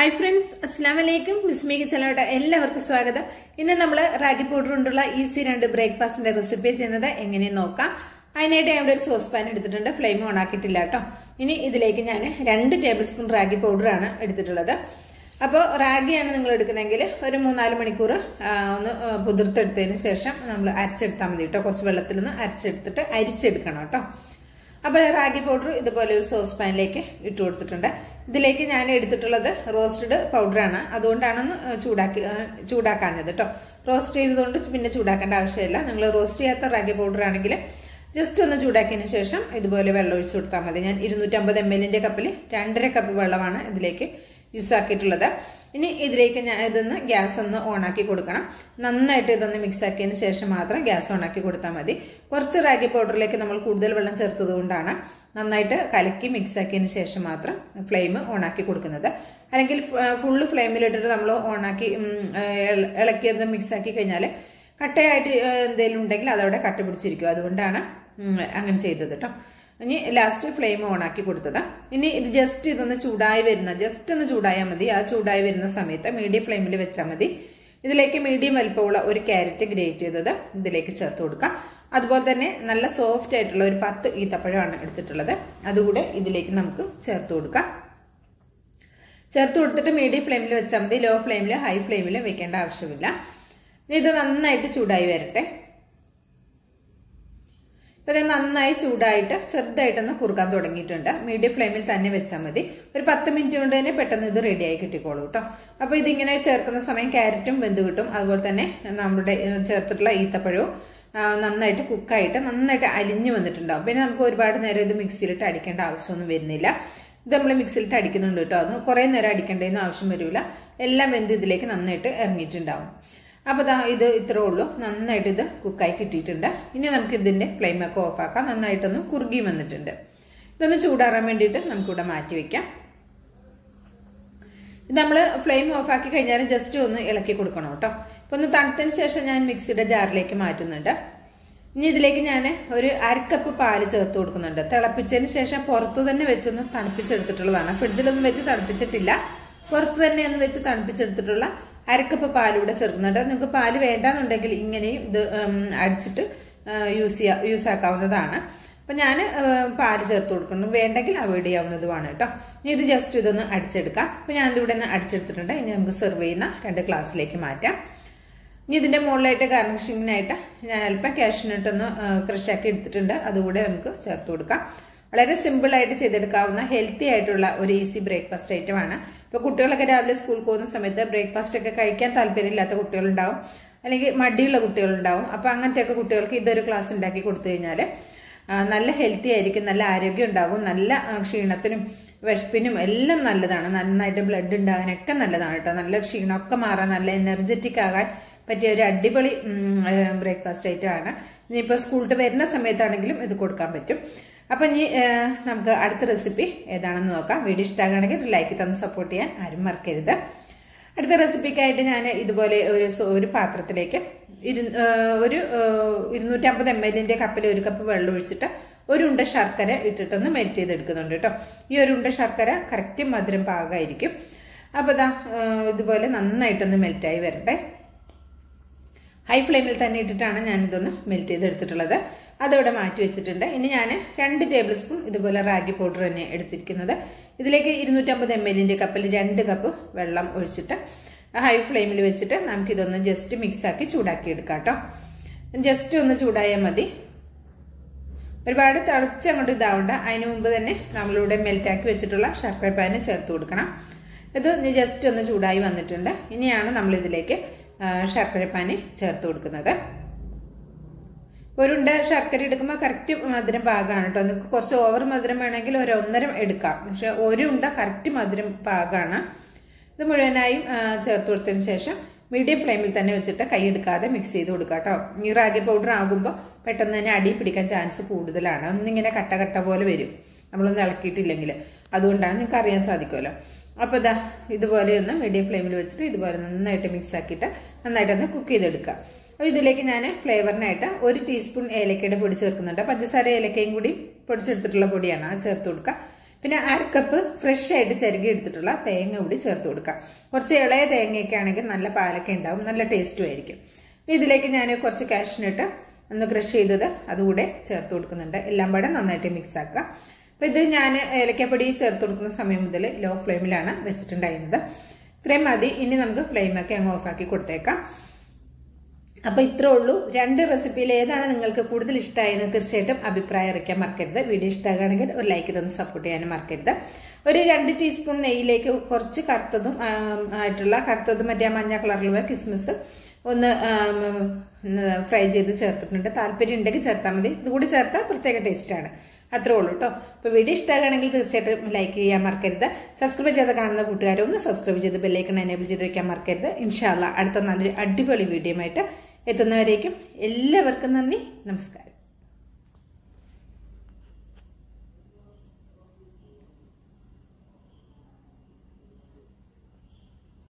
hi friends അസ്സാം വലൈക്കും മിസ്മി കിച്ചലോട്ട് എല്ലാവർക്കും സ്വാഗതം ഇന്ന് നമ്മൾ റാഗി പൗഡർ കൊണ്ടുള്ള ഈസി രണ്ട് ബ്രേക്ക്ഫാസ്റ്റിന്റെ റെസിപ്പി ചെയ്യുന്നത് എങ്ങനെയെന്ന് നോക്കാം അതിനായിട്ട് ഞാൻ ഇവിടെ ഒരു സോസ് പാൻ എടുത്തിട്ടുണ്ട് ഫ്ലെയിം ഓൺ ആക്കിയിട്ടില്ല കേട്ടോ ഇനി ഇതിലേക്ക് ഞാൻ രണ്ട് ടേബിൾ സ്പൂൺ റാഗി പൗഡറാണ് എടുത്തിട്ടുള്ളത് അപ്പോൾ റാഗിയാണ് നിങ്ങൾ എടുക്കുന്നതെങ്കിൽ ഒരു മൂന്നാല് മണിക്കൂർ ആ, ഒന്ന് പുതിർത്തെടുത്തതിന് ശേഷം നമ്മൾ അരച്ചെടുത്താൽ മതി കേട്ടോ കുറച്ച് വെള്ളത്തിൽ നിന്ന് അരച്ചെടുത്തിട്ട് അരിച്ചെടുക്കണം കേട്ടോ അപ്പോൾ റാഗി പൗഡർ ഇതുപോലെ ഒരു സോസ് പാനിലേക്ക് ഇട്ട് കൊടുത്തിട്ടുണ്ട് ഇതിലേക്ക് ഞാൻ എടുത്തിട്ടുള്ളത് റോസ്റ്റഡ് പൗഡറാണ് അതുകൊണ്ടാണ് ഒന്ന് ചൂടാക്കി ആ, ചൂടാക്കാഞ്ഞത് കേട്ടോ റോസ്റ്റ് ചെയ്തതുകൊണ്ട് പിന്നെ ചൂടാക്കേണ്ട ആവശ്യമില്ല നിങ്ങൾ റോസ്റ്റ് ചെയ്യാത്ത റാഗി പൗഡർ ആണെങ്കിൽ ജസ്റ്റ് ഒന്ന് ചൂടാക്കിയതിന് ശേഷം ഇതുപോലെ വെള്ളം ഒഴിച്ചു കൊടുത്താൽ മതി ഞാൻ ഇരുന്നൂറ്റമ്പത് എം എല്ലിൻ്റെ കപ്പിൽ രണ്ടര കപ്പ് വെള്ളമാണ് ഇതിലേക്ക് യൂസ് ആക്കിയിട്ടുള്ളത് ഇനി ഇതിലേക്ക് ഞാൻ ഇതൊന്ന് ഗ്യാസ് ഒന്ന് ഓണാക്കി കൊടുക്കണം നന്നായിട്ട് ഇതൊന്ന് മിക്സ് ആക്കിയതിന് ശേഷം മാത്രം ഗ്യാസ് ഓണാക്കി കൊടുത്താൽ മതി കുറച്ച് റാഗി പൗഡറിലേക്ക് നമ്മൾ കൂടുതൽ വെള്ളം ചേർത്തത് കൊണ്ടാണ് നന്നായിട്ട് കലക്കി മിക്സ് ആക്കിയതിന് ശേഷം മാത്രം ഫ്ലെയിം ഓണാക്കി കൊടുക്കുന്നത് അല്ലെങ്കിൽ ഫുള്ള് ഫ്ലെയിമിലിട്ടിട്ട് നമ്മൾ ഓണാക്കി ഉം, ഏഹ്, ഇളക്കിയത് മിക്സ് ആക്കി കഴിഞ്ഞാൽ കട്ടയായിട്ട് എന്തെങ്കിലും ഉണ്ടെങ്കിൽ അതവിടെ കട്ട പിടിച്ചിരിക്കും അതുകൊണ്ടാണ് ഉം, അങ്ങനെ ചെയ്തത് കേട്ടോ ഇനി ലാസ്റ്റ് ഫ്ലെയിം ഓൺ ആക്കി കൊടുത്തത് ഇനി ഇത് ജസ്റ്റ് ഇതൊന്ന് ചൂടായി വരുന്ന ജസ്റ്റ് ഒന്ന് ചൂടായാൽ മതി ആ ചൂടായി വരുന്ന സമയത്ത് മീഡിയം ഫ്ലെയിമിൽ വെച്ചാൽ മതി ഇതിലേക്ക് മീഡിയം വലിപ്പമുള്ള ഒരു ക്യാരറ്റ് ഗ്രേറ്റ് ചെയ്തത് ഇതിലേക്ക് ചേർത്ത് കൊടുക്കാം അതുപോലെ തന്നെ നല്ല സോഫ്റ്റ് ആയിട്ടുള്ള ഒരു പത്ത് ഈത്തപ്പഴമാണ് എടുത്തിട്ടുള്ളത് അതുകൂടെ ഇതിലേക്ക് നമുക്ക് ചേർത്ത് കൊടുക്കാം ചേർത്ത് കൊടുത്തിട്ട് മീഡിയം ഫ്ലെയിമിൽ വെച്ചാൽ മതി ലോ ഫ്ലെയിമിൽ ഹൈ ഫ്ലെയിമിൽ വെക്കേണ്ട ആവശ്യമില്ല ഇനി ഇത് നന്നായിട്ട് ചൂടായി വരട്ടെ ഇപ്പം ഇത് നന്നായി ചൂടായിട്ട് ചെറുതായിട്ടൊന്ന് കുറുക്കാൻ തുടങ്ങിയിട്ടുണ്ട് മീഡിയം ഫ്ലെയിമിൽ തന്നെ വെച്ചാൽ മതി ഒരു പത്ത് മിനിറ്റ് കൊണ്ട് തന്നെ പെട്ടെന്ന് ഇത് റെഡിയായി കിട്ടിക്കോളൂ കേട്ടോ അപ്പോൾ ഇതിങ്ങനെ ചേർക്കുന്ന സമയം ക്യാരറ്റും വെന്ത് കിട്ടും അതുപോലെ തന്നെ നമ്മുടെ ചേർത്തിട്ടുള്ള ഈത്തപ്പഴവും ആ, നന്നായിട്ട് കുക്കായിട്ട് നന്നായിട്ട് അലിഞ്ഞു വന്നിട്ടുണ്ടാവും പിന്നെ നമുക്ക് ഒരുപാട് നേരം ഇത് മിക്സിയിലിട്ട് അടിക്കേണ്ട ആവശ്യമൊന്നും വരുന്നില്ല ഇത് നമ്മൾ മിക്സിയിലിട്ട് അടിക്കുന്നുണ്ട് കേട്ടോ അത് കുറേ നേരം അടിക്കേണ്ടതിന് ആവശ്യം വരില്ല എല്ലാം വെന്ത് ഇതിലേക്ക് നന്നായിട്ട് ഇറങ്ങിയിട്ടുണ്ടാവും അപ്പോൾ ദാ ഇത് ഇത്രേ ഉള്ളൂ നന്നായിട്ട് ഇത് കുക്കായി കിട്ടിയിട്ടുണ്ട് ഇനി നമുക്ക് ഇതിൻ്റെ ഫ്ലെയിമൊക്കെ ഓഫാക്കാം നന്നായിട്ടൊന്ന് കുറുകി വന്നിട്ടുണ്ട് ഇതൊന്ന് ചൂടാറാൻ വേണ്ടിയിട്ട് നമുക്കിവിടെ മാറ്റി വെക്കാം ഇത് നമ്മൾ ഫ്ലെയിം ഓഫാക്കി കഴിഞ്ഞാൽ ജസ്റ്റ് ഒന്ന് ഇളക്കി കൊടുക്കണം കേട്ടോ ഇപ്പൊ ഒന്ന് തണുത്തതിന് ശേഷം ഞാൻ മിക്സിയുടെ ജാറിലേക്ക് മാറ്റുന്നുണ്ട് ഇനി ഇതിലേക്ക് ഞാൻ ഒരു അരക്കപ്പ് പാല് ചേർത്ത് കൊടുക്കുന്നുണ്ട് തിളപ്പിച്ചതിന് ശേഷം പുറത്ത് തന്നെ വെച്ചൊന്ന് തണുപ്പിച്ചെടുത്തിട്ടുള്ളതാണ് ഫ്രിഡ്ജിലൊന്നും വെച്ച് തണുപ്പിച്ചിട്ടില്ല പുറത്ത് തന്നെ ഒന്ന് വെച്ച് തണുപ്പിച്ചെടുത്തിട്ടുള്ള അരക്കപ്പ് പാൽ ഇവിടെ ചേർക്കുന്നുണ്ട് നിങ്ങൾക്ക് പാല് വേണ്ടാന്നുണ്ടെങ്കിൽ ഇങ്ങനെയും ഇത് ഉം, അടിച്ചിട്ട് യൂസ് ചെയ്യാ യൂസ് ആക്കാവുന്നതാണ് അപ്പം ഞാൻ പാല് ചേർത്ത് കൊടുക്കുന്നു വേണ്ടെങ്കിൽ അവോയ്ഡ് ചെയ്യാവുന്നതുമാണ് കേട്ടോ ഇനി ഇത് ജസ്റ്റ് ഇതൊന്ന് അടിച്ചെടുക്കാം അപ്പം ഞാൻ ഇവിടെ നിന്ന് അടിച്ചെടുത്തിട്ടുണ്ട് ഇനി നമുക്ക് സെർവ് ചെയ്യുന്ന രണ്ട് ഗ്ലാസ്സിലേക്ക് മാറ്റാം ഇനി ഇതിന്റെ മുകളിലായിട്ട് ഗാർണിഷിങ്ങിനായിട്ട് ഞാൻ അല്പം കാഷ്നട്ടൊന്ന് ക്രഷാക്കി എടുത്തിട്ടുണ്ട് അതുകൂടെ നമുക്ക് ചേർത്ത് കൊടുക്കാം വളരെ സിമ്പിൾ ആയിട്ട് ചെയ്തെടുക്കാവുന്ന ഹെൽത്തി ആയിട്ടുള്ള ഒരു ഈസി ബ്രേക്ക്ഫാസ്റ്റ് ഐറ്റം ആണ് ഇപ്പൊ കുട്ടികളൊക്കെ രാവിലെ സ്കൂളിൽ പോകുന്ന സമയത്ത് ബ്രേക്ക്ഫാസ്റ്റ് ഒക്കെ കഴിക്കാൻ താല്പര്യമില്ലാത്ത കുട്ടികളുണ്ടാവും അല്ലെങ്കിൽ മടിയുള്ള കുട്ടികളുണ്ടാവും അപ്പൊ അങ്ങനത്തെയൊക്കെ കുട്ടികൾക്ക് ഇതൊരു ക്ലാസ് ഉണ്ടാക്കി കൊടുത്തു കഴിഞ്ഞാൽ നല്ല ഹെൽത്തി ആയിരിക്കും നല്ല ആരോഗ്യം ഉണ്ടാകും നല്ല ആ, ക്ഷീണത്തിനും വിശപ്പിനും എല്ലാം നല്ലതാണ് നന്നായിട്ട് ബ്ലഡ് ഉണ്ടാകാനൊക്കെ നല്ലതാണ് കേട്ടോ നല്ല ക്ഷീണമൊക്കെ മാറാൻ നല്ല എനർജറ്റിക് ആകാൻ പറ്റിയ ഒരു അടിപൊളി ബ്രേക്ക്ഫാസ്റ്റ് ഐറ്റം ആണ് ഇനിയിപ്പോൾ സ്കൂളിൽ വരുന്ന സമയത്താണെങ്കിലും ഇത് കൊടുക്കാൻ പറ്റും അപ്പം ഇനി ആ, നമുക്ക് അടുത്ത റെസിപ്പി ഏതാണെന്ന് നോക്കാം വീഡിയോ ഇഷ്ടമാകുകയാണെങ്കിൽ ലൈക്ക് തന്ന് സപ്പോർട്ട് ചെയ്യാൻ ആരും മറക്കരുത് അടുത്ത റെസിപ്പിക്കായിട്ട് ഞാൻ ഇതുപോലെ ഒരു സോ- ഒരു പാത്രത്തിലേക്ക് ഇരു ആ, ഒരു ആ, ഇരുന്നൂറ്റമ്പത് എം എല്ലിന്റെ കപ്പിൽ ഒരു കപ്പ് വെള്ളം ഒഴിച്ചിട്ട് ഒരു ഉണ്ട ശർക്കര ഇട്ടിട്ടൊന്ന് മെൽറ്റ് ചെയ്തെടുക്കുന്നുണ്ട് കേട്ടോ ഈ ഒരു ഉണ്ട ശർക്കര കറക്റ്റ് മധുരം പാകമായിരിക്കും അപ്പോൾ ഇതാ ആ, ഇതുപോലെ നന്നായിട്ടൊന്ന് മെൽറ്റായി വരട്ടെ ഹൈ ഫ്ലെയിമിൽ തന്നെ ഇട്ടിട്ടാണ് ഞാൻ ഇതൊന്ന് മെൽറ്റ് ചെയ്തെടുത്തിട്ടുള്ളത് അതവിടെ മാറ്റി വെച്ചിട്ടുണ്ട് ഇനി ഞാൻ രണ്ട് ടേബിൾ സ്പൂൺ ഇതുപോലെ റാഗി പൗഡർ തന്നെ എടുത്തിരിക്കുന്നത് ഇതിലേക്ക് ഇരുന്നൂറ്റമ്പത് എം എല്ലിൻ്റെ കപ്പിൽ രണ്ട് കപ്പ് വെള്ളം ഒഴിച്ചിട്ട് ഹൈ ഫ്ലെയിമിൽ വെച്ചിട്ട് നമുക്കിതൊന്ന് ജസ്റ്റ് മിക്സ് ആക്കി ചൂടാക്കി എടുക്കാം കേട്ടോ ജസ്റ്റ് ഒന്ന് ചൂടായാൽ മതി ഒരുപാട് തിളച്ചങ്ങോട്ട് ഇതാവണ്ട അതിന് മുമ്പ് തന്നെ നമ്മളിവിടെ മെൽറ്റാക്കി വെച്ചിട്ടുള്ള ശർക്കര പാന് ചേർത്ത് കൊടുക്കണം ഇത് ജസ്റ്റ് ഒന്ന് ചൂടായി വന്നിട്ടുണ്ട് ഇനിയാണ് നമ്മൾ ഇതിലേക്ക് ശർക്കരപ്പാനി ചേർത്ത് കൊടുക്കുന്നത് ഒരുണ്ട ശർക്കര എടുക്കുമ്പോൾ കറക്റ്റ് മധുരം പാകമാണ് കേട്ടോ നിങ്ങൾക്ക് കുറച്ച് ഓവർ മധുരം വേണമെങ്കിൽ ഒരു ഒന്നര എടുക്കാം പക്ഷെ ഒരു ഉണ്ട കറക്റ്റ് മധുരം പാകമാണ് ഇത് മുഴുവനായും ആ, ചേർത്ത് കൊടുത്തതിന് ശേഷം മീഡിയം ഫ്ലെയിമിൽ തന്നെ വെച്ചിട്ട് കൈ എടുക്കാതെ മിക്സ് ചെയ്ത് കൊടുക്കുക കേട്ടോ ഈ റാഗി പൗഡർ ആകുമ്പോൾ പെട്ടെന്ന് തന്നെ അടി പിടിക്കാൻ ചാൻസ് കൂടുതലാണ് ഒന്നിങ്ങനെ കട്ട കട്ട പോലെ വരും നമ്മളൊന്ന് ഇളക്കിയിട്ടില്ലെങ്കിൽ അതുകൊണ്ടാണ് നിങ്ങൾക്ക് അറിയാൻ സാധിക്കുമല്ലോ അപ്പോൾ ഇതാ ഇതുപോലെ ഒന്ന് മീഡിയം ഫ്ലെയിമിൽ വെച്ചിട്ട് ഇതുപോലെ നന്നായിട്ട് മിക്സ് ആക്കിയിട്ട് നന്നായിട്ടൊന്ന് കുക്ക് ചെയ്തെടുക്കുക അപ്പോൾ ഇതിലേക്ക് ഞാൻ ഫ്ലേവറിനായിട്ട് ഒരു ടീസ്പൂൺ ഏലക്കയുടെ പൊടി ചേർക്കുന്നുണ്ട് പഞ്ചസാര ഏലക്കയും കൂടി പൊടിച്ചെടുത്തിട്ടുള്ള പൊടിയാണ് അത് ചേർത്ത് കൊടുക്കുക പിന്നെ അരക്കപ്പ് ഫ്രഷ് ആയിട്ട് ചരുകി എടുത്തിട്ടുള്ള തേങ്ങ കൂടി ചേർത്ത് കൊടുക്കാം കുറച്ച് ഇളയ തേങ്ങയൊക്കെ ആണെങ്കിൽ നല്ല പാലൊക്കെ ഉണ്ടാവും നല്ല ടേസ്റ്റും ആയിരിക്കും ഇതിലേക്ക് ഞാൻ കുറച്ച് കാഷ്നട്ട് ഒന്ന് ക്രഷ് ചെയ്തത് അതുകൂടെ ചേർത്ത് കൊടുക്കുന്നുണ്ട് എല്ലാം കൂടെ നന്നായിട്ട് മിക്സ് ആക്കുക അപ്പൊ ഇത് ഞാൻ ഏലക്കപ്പൊടി ചേർത്ത് കൊടുക്കുന്ന സമയം മുതൽ ലോ ഫ്ലെയിമിലാണ് വെച്ചിട്ടുണ്ടായിരുന്നത് ഇത്രയും മതി ഇനി നമുക്ക് ഫ്ലെയിമൊക്കെ അങ്ങ് ഓഫാക്കി കൊടുത്തേക്കാം അപ്പൊ ഇത്രേ ഉള്ളൂ രണ്ട് റെസിപ്പിയിൽ ഏതാണ് നിങ്ങൾക്ക് കൂടുതൽ ഇഷ്ടമായെന്ന് തീർച്ചയായിട്ടും അഭിപ്രായം അറിയിക്കാൻ മറക്കരുത് വീഡിയോ ഇഷ്ടമാകുകയാണെങ്കിൽ ഒരു ലൈക്ക് തന്ന് സപ്പോർട്ട് ചെയ്യാനും മറക്കരുത് ഒരു രണ്ട് ടീസ്പൂൺ നെയ്യിലേക്ക് കുറച്ച് കറുത്തതും ആയിട്ടുള്ള കറുത്തതും മറ്റേ മഞ്ഞ കളറിലുള്ള കിസ്മിസ് ഒന്ന് ഫ്രൈ ചെയ്ത് ചേർത്തിട്ടുണ്ട് താല്പര്യം ഉണ്ടെങ്കിൽ ചേർത്താൽ മതി ഇതുകൂടി ചേർത്താൽ പ്രത്യേക ടേസ്റ്റാണ് അത്രേ ഉള്ളൂ കേട്ടോ അപ്പോൾ വീഡിയോ ഇഷ്ടമാണെങ്കിൽ തീർച്ചയായിട്ടും ലൈക്ക് ചെയ്യാൻ മറക്കരുത് സബ്സ്ക്രൈബ് ചെയ്ത് കാണുന്ന കൂട്ടുകാരെ ഒന്ന് സബ്സ്ക്രൈബ് ചെയ്ത് ബെല്ലൈക്കൺ എനേബിൾ ചെയ്ത് വെക്കാൻ മറക്കരുത് ഇൻഷാല്ല അടുത്ത നല്ലൊരു അടിപൊളി വീഡിയോ ആയിട്ട് എത്തുന്നവരേക്കും എല്ലാവർക്കും നന്ദി നമസ്കാരം